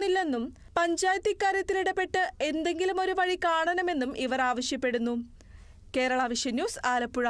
നടക്കുന്നില്ലെന്നും പഞ്ചായത്ത് ഇക്കാര്യത്തിൽ ഇടപെട്ട് എന്തെങ്കിലും ഒരു വഴി കാണണമെന്നും ഇവർ ആവശ്യപ്പെടുന്നു Kerala Vision news Alappuzha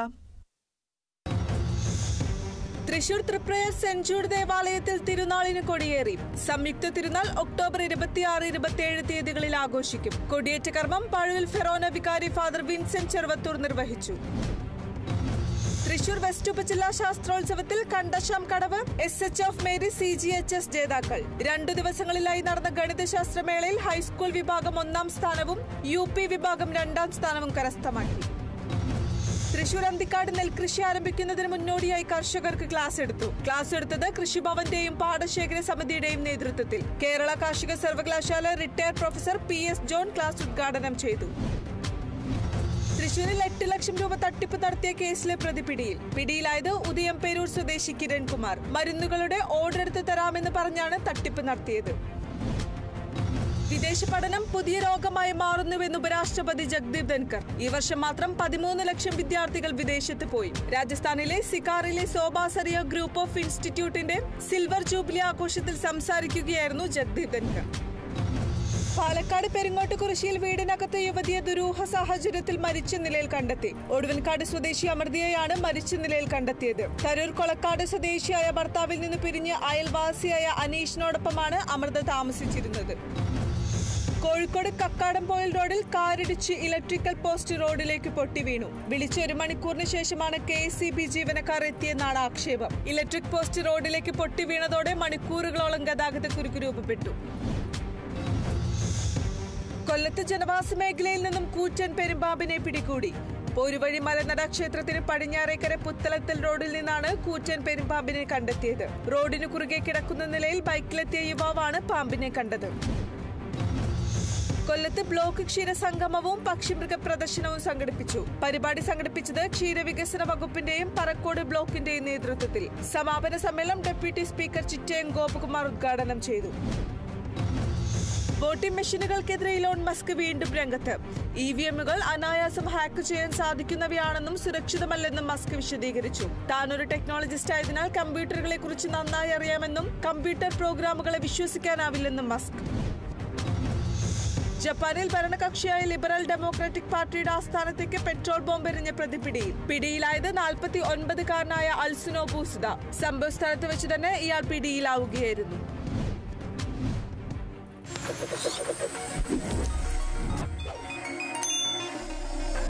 Thrissur Triprayar saint Jude ദേവാലയത്തിൽ തിരുനാളിന് കൊടിയേറി സംയുക്ത തിരുനാൾ ഒക്ടോബർ ഇരുപത്തിയാറ് ഇരുപത്തിയേഴ് തീയതികളിൽ ആഘോഷിക്കും കൊടിയേറ്റ കർമ്മം പഴുവിൽ ഫെറോന വികാരി ഫാദർ വിൻസെന്റ് ചെറുവത്തൂർ നിർവഹിച്ചു തൃശൂർ വെസ്റ്റ് ഉപജില്ലാ ശാസ്ത്രോത്സവത്തിൽ Kandassankadavu S H of Mary C G H S ജേതാക്കൾ രണ്ടു ദിവസങ്ങളിലായി നടന്ന ഗണിതശാസ്ത്രമേളയിൽ ഹൈസ്കൂൾ വിഭാഗം ഒന്നാം സ്ഥാനവും യു പി വിഭാഗം രണ്ടാം സ്ഥാനവും കരസ്ഥമാക്കി തൃശൂർ അന്തിക്കാട് നെൽകൃഷി ആരംഭിക്കുന്നതിന് മുന്നോടിയായി കർഷകർക്ക് ക്ലാസ് എടുത്തു ക്ലാസ് എടുത്തത് കൃഷിഭവന്റെയും പാടശേഖര സമിതിയുടെയും നേതൃത്വത്തിൽ കേരള കാർഷിക സർവകലാശാല retired professor P S John class ഉദ്ഘാടനം ചെയ്തു തൃശൂരിൽ എട്ട് ലക്ഷം രൂപ തട്ടിപ്പ് നടത്തിയ കേസിലെ പ്രതി പിടിയിൽ പിടിയിലായത് ഉദയംപേരൂർ സ്വദേശി കിരൺകുമാർ മരുന്നുകളുടെ ഓർഡർ എടുത്ത് തരാമെന്ന് പറഞ്ഞാണ് തട്ടിപ്പ് നടത്തിയത് വിദേശ പഠനം പുതിയ രോഗമായി മാറുന്നുവെന്ന് ഉപരാഷ്ട്രപതി ജഗ്ദീപ് ധൻകർ ഈ വർഷം മാത്രം പതിമൂന്ന് ലക്ഷം വിദ്യാർത്ഥികൾ വിദേശത്ത് പോയി രാജസ്ഥാനിലെ സിക്കാറിലെ സോബാസറിയ ഗ്രൂപ്പ് ഓഫ് ഇൻസ്റ്റിറ്റ്യൂട്ടിന്റെ സിൽവർ ജൂബിലി ആഘോഷത്തിൽ സംസാരിക്കുകയായിരുന്നു ജഗ്ദീപ് ധൻകർ പാലക്കാട് പെരിങ്ങോട്ടുകുറിശിയിൽ വീടിനകത്ത് യുവതിയെ ദുരൂഹ സാഹചര്യത്തിൽ മരിച്ച നിലയിൽ കണ്ടെത്തി ഒടുവൻകാട് സ്വദേശി അമൃതയെയാണ് മരിച്ച നിലയിൽ കണ്ടെത്തിയത് തരൂർ കൊളക്കാട് സ്വദേശിയായ ഭർത്താവിൽ നിന്ന് പിരിഞ്ഞ് അയൽവാസിയായ അനീഷിനോടൊപ്പമാണ് അമൃത താമസിച്ചിരുന്നത് കോഴിക്കോട് കക്കാടംപോയിൽ റോഡിൽ കാറിടിച്ച് ഇലക്ട്രിക്കൽ പോസ്റ്റ് റോഡിലേക്ക് പൊട്ടി വീണു വിളിച്ച് ഒരു മണിക്കൂറിന് ശേഷമാണ് കെ എസ് സി ബി ജീവനക്കാർ എത്തിയെന്നാണ് ആക്ഷേപം ഇലക്ട്രിക് പോസ്റ്റ് റോഡിലേക്ക് പൊട്ടി വീണതോടെ മണിക്കൂറുകളോളം ഗതാഗത കുരുക്ക് രൂപപ്പെട്ടു കൊല്ലത്ത് ജനവാസ മേഖലയിൽ നിന്നും കൂറ്റൻ പെരുമ്പാമ്പിനെ പിടികൂടി പോരുവഴി മലനട ക്ഷേത്രത്തിന് പടിഞ്ഞാറേക്കര പുത്തലത്തൽ റോഡിൽ നിന്നാണ് കൂറ്റൻ പെരുമ്പാമ്പിനെ കണ്ടെത്തിയത് റോഡിന് കുറുകെ കിടക്കുന്ന നിലയിൽ ബൈക്കിലെത്തിയ യുവാവാണ് പാമ്പിനെ കണ്ടത് കൊല്ലത്ത് ബ്ലോക്ക് ക്ഷീരസംഗമവും പക്ഷിമൃഗ പ്രദർശനവും സംഘടിപ്പിച്ചു പരിപാടി സംഘടിപ്പിച്ചത് ക്ഷീരവികസന വകുപ്പിന്റെയും പറക്കോട് ബ്ലോക്കിന്റെയും നേതൃത്വത്തിൽ സമാപന സമ്മേളനം ഡെപ്യൂട്ടി സ്പീക്കർ ചിറ്റയം ഗോപകുമാർ ഉദ്ഘാടനം ചെയ്തു വോട്ടിംഗ് മെഷീനുകൾക്കെതിരെ ഇലോൺ മസ്ക് വീണ്ടും രംഗത്ത് ഇ വി എമ്മുകൾ അനായാസം ഹാക്ക് ചെയ്യാൻ സാധിക്കുന്നവയാണെന്നും സുരക്ഷിതമല്ലെന്നും മസ്ക് വിശദീകരിച്ചു താൻ ഒരു ടെക്നോളജിസ്റ്റ് ആയതിനാൽ കമ്പ്യൂട്ടറുകളെ കുറിച്ച് നന്നായി അറിയാമെന്നും കമ്പ്യൂട്ടർ പ്രോഗ്രാമുകളെ വിശ്വസിക്കാനാവില്ലെന്നും മസ്ക് ജപ്പാനിൽ ഭരണകക്ഷിയായ ലിബറൽ ഡെമോക്രാറ്റിക് പാർട്ടിയുടെ ആസ്ഥാനത്തേക്ക് പെട്രോൾ ബോംബ് എറിഞ്ഞ പ്രതി പിടിയിൽ പിടിയിലായത് നാൽപ്പത്തി ഒൻപതുകാരനായ അൽസുനോ ബൂസുദ സംഭവ സ്ഥലത്ത് വെച്ച് തന്നെ ഇയാൾ പിടിയിലാവുകയായിരുന്നു